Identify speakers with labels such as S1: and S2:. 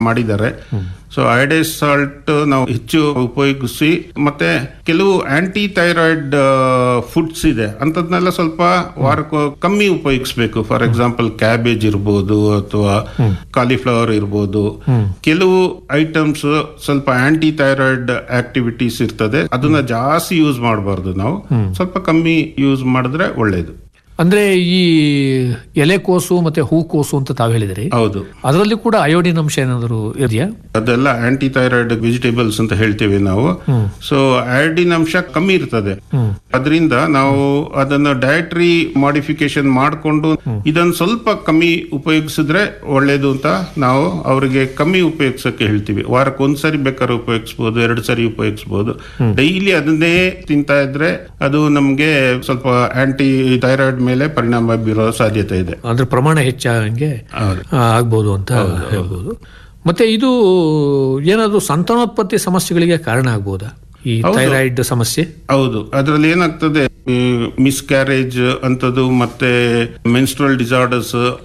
S1: ಮಾಡಿದ್ದಾರೆ so iodised salt ನಾವು ಹೆಚ್ಚು ಉಪಯೋಗಿಸಿ ಮತ್ತೆ ಕೆಲವು ಆಂಟಿ ಥೈರಾಯ್ಡ್ ಫುಡ್ಸ್ ಇದೆ ಅಂತದ್ನೆಲ್ಲ ಸ್ವಲ್ಪ ವಾರಕ್ಕೂ ಕಮ್ಮಿ ಉಪಯೋಗಿಸ್ಬೇಕು ಫಾರ್ ಎಕ್ಸಾಂಪಲ್ ಕ್ಯಾಬೇಜ್ ಇರ್ಬೋದು ಅಥವಾ ಕಾಲಿಫ್ಲವರ್ ಇರ್ಬೋದು ಕೆಲವು ಐಟಮ್ಸ್ ಸ್ವಲ್ಪ ಆಂಟಿ ಥೈರಾಯ್ಡ್ ಆಕ್ಟಿವಿಟೀಸ್ ಇರ್ತದೆ ಅದನ್ನ ಜಾಸ್ತಿ ಯೂಸ್ ಮಾಡಬಾರ್ದು ನಾವು ಸ್ವಲ್ಪ ಕಮ್ಮಿ ಯೂಸ್ ಮಾಡಿದ್ರೆ ಒಳ್ಳೇದು
S2: ಅಂದ್ರೆ ಈ ಎಲೆಕೋಸು ಮತ್ತೆ ಹೂಕೋಸು ಅಂತ ತಾವು ಹೇಳಿದ್ರಿ
S1: ಹೌದು
S2: ಅದರಲ್ಲಿ ಕೂಡ ಅಯೋಡಿನ್ ಅಂಶ ಏನಾದರೂ ಇದೆಯಾ
S1: ಅದೆಲ್ಲ ಆಂಟಿ ಥೈರಾಯ್ಡ್ ವೆಜಿಟೇಬಲ್ಸ್ ಅಂತ ಹೇಳ್ತೇವೆ ನಾವು ಸೊ ಐಡಿನ್ ಅಂಶ ಕಮ್ಮಿ ಇರ್ತದೆ ಅದರಿಂದ ನಾವು ಅದನ್ನ ಡಯಟ್ರಿ ಮಾಡಿಫಿಕೇಶನ್ ಮಾಡಿಕೊಂಡು ಇದನ್ನ ಸ್ವಲ್ಪ ಕಮ್ಮಿ ಉಪಯೋಗಿಸಿದ್ರೆ ಒಳ್ಳೇದು ಅಂತ ನಾವು ಅವರಿಗೆ ಕಮ್ಮಿ ಉಪಯೋಗಿಸಕ್ಕೆ ಹೇಳ್ತೀವಿ ವಾರಕ್ಕೆ ಒಂದ್ಸರಿ ಬೇಕಾದ್ರೆ ಉಪಯೋಗಿಸ್ಬೋದು ಎರಡು ಸರಿ ಉಪಯೋಗಿಸ್ಬೋದು ಡೈಲಿ ಅದನ್ನೇ ತಿಂತಾ ಇದ್ರೆ ಅದು ನಮ್ಗೆ ಸ್ವಲ್ಪ ಆಂಟಿ ಥೈರಾಯ್ಡ್ ಮೇಲೆ ಪರಿಣಾಮ ಬೀರೋ ಸಾಧ್ಯತೆ ಇದೆ
S2: ಅಂದ್ರೆ ಪ್ರಮಾಣ ಹೆಚ್ಚಾಗಂಗೆ
S1: ಹೌದು.
S2: ಆ, ಆಗ್ಬೋದು ಅಂತ ಹೇಳ್ಬೋದು ಮತ್ತೆ ಇದು ಏನಾದರೂ ಸಂತಾನೋತ್ಪತ್ತಿ ಸಮಸ್ಯೆಗಳಿಗೆ ಕಾರಣ ಆಗ್ಬೋದಾ ಈ ಥೈರಾಯ್ಡ್ ಸಮಸ್ಯೆ
S1: ಹೌದು ಅದರಲ್ಲಿ ಏನಾಗ್ತದೆ ಮಿಸ್ಕ್ಯಾರೇಜ್ ಅಂತದ್ದು ಮತ್ತೆ ಮೆನ್ಸ್ಟ್ರಲ್ ಡಿಸಾರ್ಡರ್ಸ್